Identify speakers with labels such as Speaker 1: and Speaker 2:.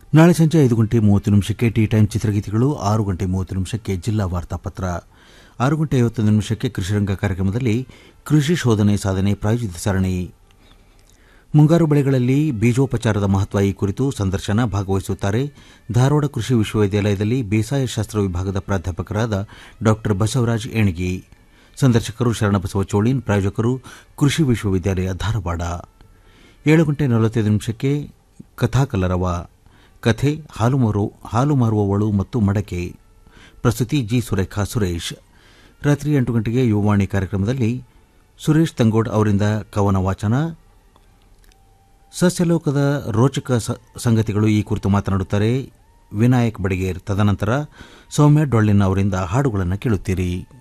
Speaker 1: ನಾಳೆ ಸಂಜೆ ಐದು ಗಂಟೆ ಮೂವತ್ತು ನಿಮಿಷಕ್ಕೆ ಟೀ ಟೈಮ್ ಚಿತ್ರಗೀತೆಗಳು ಆರು ಗಂಟೆ ಮೂವತ್ತು ನಿಮಿಷಕ್ಕೆ ಜಿಲ್ಲಾ ವಾರ್ತಾಪತ್ರ ಆರು ಗಂಟೆ ಐವತ್ತೊಂದು ನಿಮಿಷಕ್ಕೆ ಕೃಷಿರಂಗ ಕಾರ್ಯಕ್ರಮದಲ್ಲಿ ಕೃಷಿ ಶೋಧನೆ ಸಾಧನೆ ಪ್ರಾಯೋಜಿತ ಸರಣಿ ಮುಂಗಾರು ಬೆಳೆಗಳಲ್ಲಿ ಬೀಜೋಪಚಾರದ ಮಹತ್ವ ಈ ಕುರಿತು ಸಂದರ್ಶನ ಭಾಗವಹಿಸುತ್ತಾರೆ ಧಾರವಾಡ ಕೃಷಿ ವಿಶ್ವವಿದ್ಯಾಲಯದಲ್ಲಿ ಬೇಸಾಯ ಶಾಸ್ತ್ರ ವಿಭಾಗದ ಪ್ರಾಧ್ಯಾಪಕರಾದ ಡಾ ಬಸವರಾಜ್ ಏಣಗಿ ಸಂದರ್ಶಕರು ಶರಣಬಸವ ಚೋಳಿನ್ ಪ್ರಾಯೋಜಕರು ಕೃಷಿ ವಿಶ್ವವಿದ್ಯಾಲಯ ಧಾರವಾಡ ಏಳು ಗಂಟೆ ನಲವತ್ತೈದು ನಿಮಿಷಕ್ಕೆ ಕಥಾಕಲರವ ಕಥೆ ಹಾಲು ಮಾರು ಹಾಲು ಮಾರುವವಳು ಮತ್ತು ಮಡಕೆ ಪ್ರಸ್ತುತಿ ಜಿ ಸುರೇಖಾ ಸುರೇಶ್ ರಾತ್ರಿ ಎಂಟು ಗಂಟೆಗೆ ಯುವವಾಣಿ ಕಾರ್ಯಕ್ರಮದಲ್ಲಿ ಸುರೇಶ್ ತಂಗೋಡ್ ಅವರಿಂದ ಕವನ ವಾಚನ ಸಸ್ಯಲೋಕದ ರೋಚಕ ಸ- ಸಂಗತಿಗಳು ಈ ಕುರಿತು ಮಾತನಾಡುತ್ತಾರೆ ವಿನಾಯಕ್ ಬಡಿಗೇರ್ ತದನಂತರ ಸೌಮ್ಯ ಡೊಳ್ಳಿನ ಅವರಿಂದ ಹಾಡುಗಳನ್ನು ಕೇಳುತ್ತೀರಿ